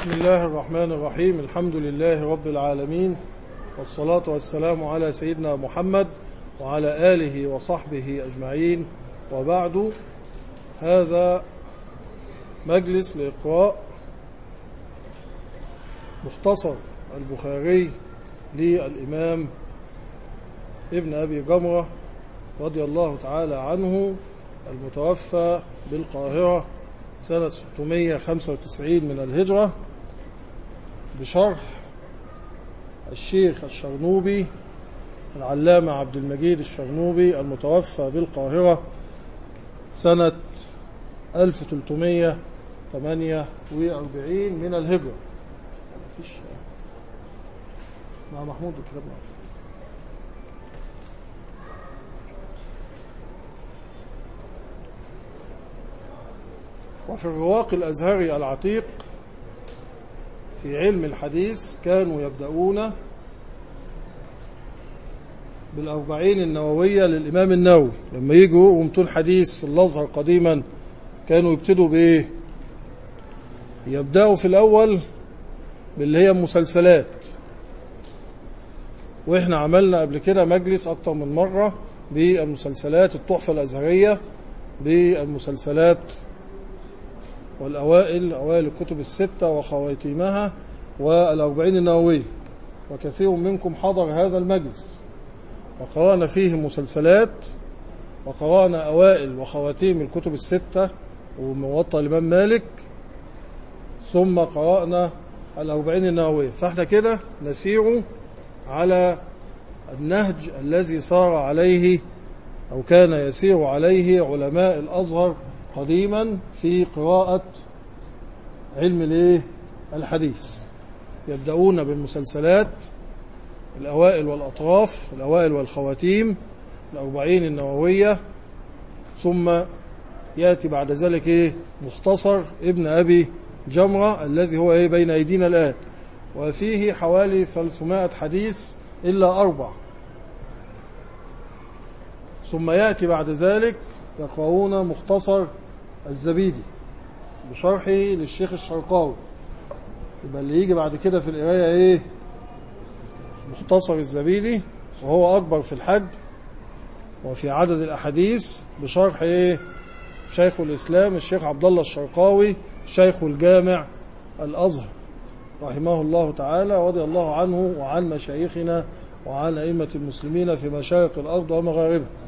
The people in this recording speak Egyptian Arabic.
بسم الله الرحمن الرحيم الحمد لله رب العالمين والصلاة والسلام على سيدنا محمد وعلى آله وصحبه أجمعين وبعد هذا مجلس لإقراء مختصر البخاري للإمام ابن أبي جمرة رضي الله تعالى عنه المتوفى بالقاهرة سنة 695 من الهجرة بشرح الشيخ الشرنوبي العلامة عبد المجيد الشرنوبي المتوفى بالقاهرة سنة 1348 من الهجرة مفيش مع محمود الكتاب معه وفي الرواق الأزهري العتيق في علم الحديث كانوا يبدأون بالأربعين النووية للإمام النووي لما يجوا ومتون حديث في الأزهر قديما كانوا يبتدوا بإيه يبدأوا في الأول باللي هي مسلسلات وإحنا عملنا قبل كده مجلس أكتر من مرة بالمسلسلات التحفة الأزهرية بالمسلسلات والأوائل أوائل الكتب الستة وخواتيمها والأربعين النووية وكثير منكم حضر هذا المجلس وقرأنا فيه مسلسلات وقرأنا أوائل وخواتيم الكتب الستة وموطأ الإمام مالك ثم قرأنا الأربعين النووية فاحنا كده نسير على النهج الذي صار عليه أو كان يسير عليه علماء الأزهر قديما في قراءة علم الايه الحديث يبدأون بالمسلسلات الأوائل والأطراف الأوائل والخواتيم الأربعين النووية ثم يأتي بعد ذلك إيه مختصر ابن أبي جمرة الذي هو إيه بين أيدينا الآن وفيه حوالي 300 حديث إلا أربع ثم يأتي بعد ذلك يقرؤون مختصر الزبيدي بشرحه للشيخ الشرقاوي يبقى اللي يجي بعد كده في القرايه ايه مختصر الزبيدي وهو اكبر في الحج وفي عدد الاحاديث بشرح ايه شيخ الاسلام الشيخ عبد الله الشرقاوي شيخ الجامع الازهر رحمه الله تعالى ورضي الله عنه وعن مشايخنا وعن ائمه المسلمين في مشارق الارض ومغاربها